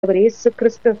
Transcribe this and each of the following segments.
ஆண்டவர் இயேசு கிறிஸ்து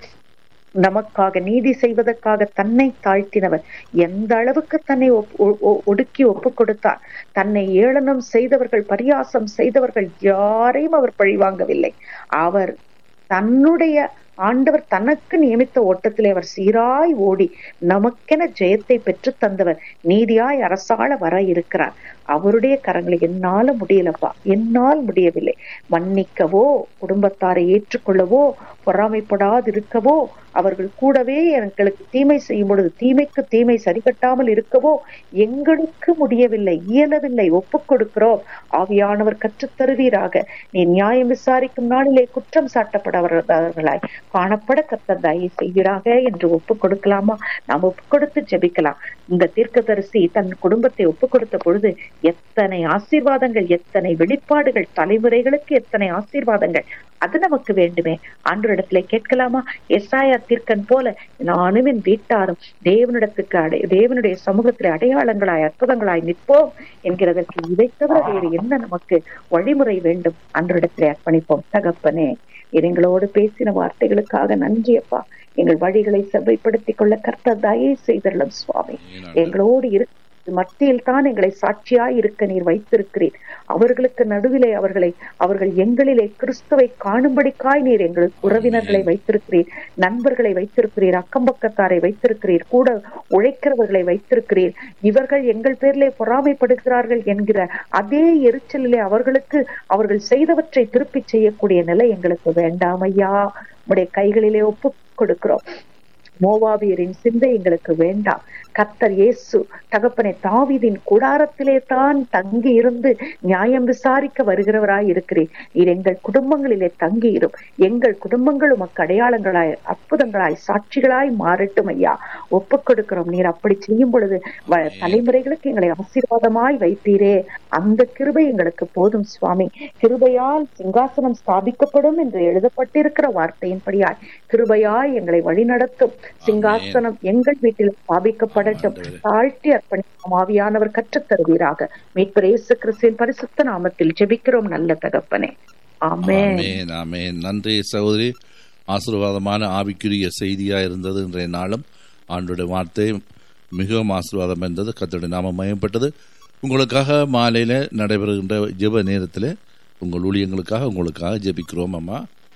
நமக்காக நீதி செய்வதற்காக தன்னை தாழ்த்தினவர் எந்த அளவுக்கு தன்னை ஒப்- ஒ- ஒ- ஒடுக்கி ஒப்பு கொடுத்தார் தன்னை ஏளனம் செய்தவர்கள் பரியாசம் செய்தவர்கள் யாரையும் அவர் பழிவாங்கவில்லை அவர் தன்னுடைய ஆண்டவர் தனக்கு நியமித்த ஓட்டத்திலே அவர் சீராய் ஓடி நமக்கென ஜெயத்தை பெற்று தந்தவர் நீதியாய் அரசாள வர இருக்கிறார் அவருடைய கரங்களை என்னால முடியலப்பா என்னால் முடியவில்லை மன்னிக்கவோ குடும்பத்தாரை ஏற்றுக்கொள்ளவோ பொறாமைப்படாதிருக்கவோ அவர்கள் கூடவே எங்களுக்கு தீமை செய்யும் பொழுது தீமைக்கு தீமை சரிகட்டாமல் இருக்கவோ எங்களுக்கு முடியவில்லை இயலவில்லை ஒப்புக் கொடுக்கிறோம் ஆவியானவர் கற்றுத் தருவீராக நீ நியாயம் விசாரிக்கும் நாளிலே குற்றம் சாட்டப்படவர்களாய் காணப்பட கர்த்தர் தயை செய்வீராக என்று ஒப்புக் கொடுக்கலாமா நாம் ஒப்புக் கொடுத்து ஜெபிக்கலாம் இந்த தீர்க்கதரிசி தன் குடும்பத்தை ஒப்புக் கொடுத்த பொழுது எத்தனை ஆசீர்வாதங்கள் எத்தனை வெளிப்பாடுகள் தலைமுறைகளுக்கு எத்தனை ஆசீர்வாதங்கள் அது நமக்கு வேண்டுமே ஆண்டவரிடத்திலே கேட்கலாமா எஸ்ஆயா தீர்க்கன் போல நானும் என் வீட்டாரும் தேவனிடத்துக்கு அடை தேவனுடைய சமூகத்திலே அடையாளங்களாய் அற்புதங்களாய் நிற்போம் என்கிறதற்கு இதை தவிர வேறு என்ன நமக்கு வழிமுறை வேண்டும் அன்றிடத்திலே அர்ப்பணிப்போம் தகப்பனே இது எங்களோடு பேசின வார்த்தைகளுக்காக நன்றி அப்பா எங்கள் வழிகளை செவ்வைப்படுத்திக் கொள்ள கர்த்தர் தயை செய்தருளும் சுவாமி எங்களோடு இரு மத்தியில் தான் எங்களை சாட்சியாய் இருக்க நீர் வைத்திருக்கிறீர் அவர்களுக்கு நடுவிலே அவர்களை அவர்கள் எங்களிலே கிறிஸ்துவை காணும்படிக்காய் நீர் எங்கள் உறவினர்களை வைத்திருக்கிறீர் நண்பர்களை வைத்திருக்கிறீர் அக்கம்பக்கத்தாரை வைத்திருக்கிறீர் கூட உழைக்கிறவர்களை வைத்திருக்கிறீர் இவர்கள் எங்கள் பேரிலே பொறாமைப்படுகிறார்கள் என்கிற அதே எரிச்சலிலே அவர்களுக்கு அவர்கள் செய்தவற்றை திருப்பிச் செய்யக்கூடிய நிலை எங்களுக்கு வேண்டாம் ஐயா உடைய கைகளிலே ஒப்பு கொடுக்கிறோம் மோவாபியரின் சிந்தை எங்களுக்கு வேண்டாம் கர்த்தர் இயேசு தகப்பனை தாவீதின் கூடாரத்திலே தான் தங்கி இருந்து நியாயம் விசாரிக்க வருகிறவராய் இருக்கிறேன் நீர் எங்கள் குடும்பங்களிலே தங்கி இரும் எங்கள் குடும்பங்கள் உமக்கு அடையாளங்களாய் அற்புதங்களாய் சாட்சிகளாய் மாறட்டும் ஐயா ஒப்புக் கொடுக்கிறோம் நீர் அப்படி செய்யும் பொழுது வ- தலைமுறைகளுக்கு எங்களை ஆசீர்வாதமாய் வைப்பீரே அந்த கிருபை எங்களுக்கு போதும் சுவாமி கிருபையால் சிங்காசனம் ஸ்தாபிக்கப்படும் என்று எழுதப்பட்டிருக்கிற வார்த்தையின்படியாய் கிருபையாய் எங்களை வழிநடத்தும் சிங்காசனம் எங்கள் வீட்டில் ஸ்தாபிக்கப்படட்டும் தாழ்த்தி அர்ப்பணிக்கும் ஆவியானவர் கற்றுத் தருவீராக மீட்பர் இயேசு கிறிஸ்துவின் பரிசுத்த நாமத்தில் ஜெபிக்கிறோம் நல்ல தகப்பனே ஆமென் ஆமென் ஆமென் நன்றி சகோதரி ஆசீர்வாதமான ஆவிக்குரிய செய்தியா இருந்தது இன்றைய நாளும் ஆண்டுடைய வார்த்தை மிகவும் ஆசீர்வாதம் இருந்தது கத்தோடைய நாமம் மயப்பட்டது உங்களுக்காக மாலையில நடைபெறுகின்ற ஜெப நேரத்தில் உங்கள் ஊழியங்களுக்காக உங்களுக்காக ஜெபிக்கிறோம் அம்மா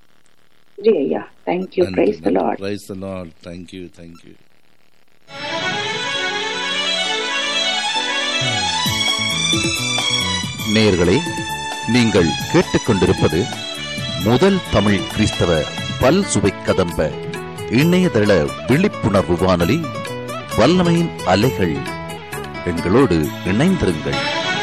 நன்றி ஐயா thank you praise the lord praise the lord thank you thank you நேயர்களே நீங்கள் கேட்டுக்கொண்டிருப்பது முதல் தமிழ் கிறிஸ்தவ பல் சுவை கதம்ப இணையதள விழிப்புணர்வு வானொலி வல்லமையின் அலைகள் எங்களோடு இணைந்திருங்கள்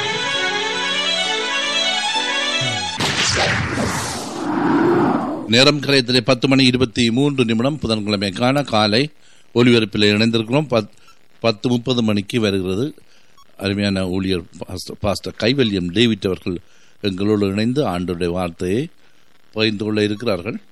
நேரம் கரையத்திலே பத்து மணி இருபத்தி மூன்று நிமிடம் புதன்கிழமைக்கான காலை ஒலிபரப்பில் இணைந்திருக்கிறோம் பத்- பத்து முப்பது மணிக்கு வருகிறது அருமையான ஊழியர் பாஸ்டர் பாஸ்டர் கைவல்யம் டேவிட் அவர்கள் எங்களோடு இணைந்து ஆண்டுடைய வார்த்தையை பகிர்ந்து கொள்ள இருக்கிறார்கள்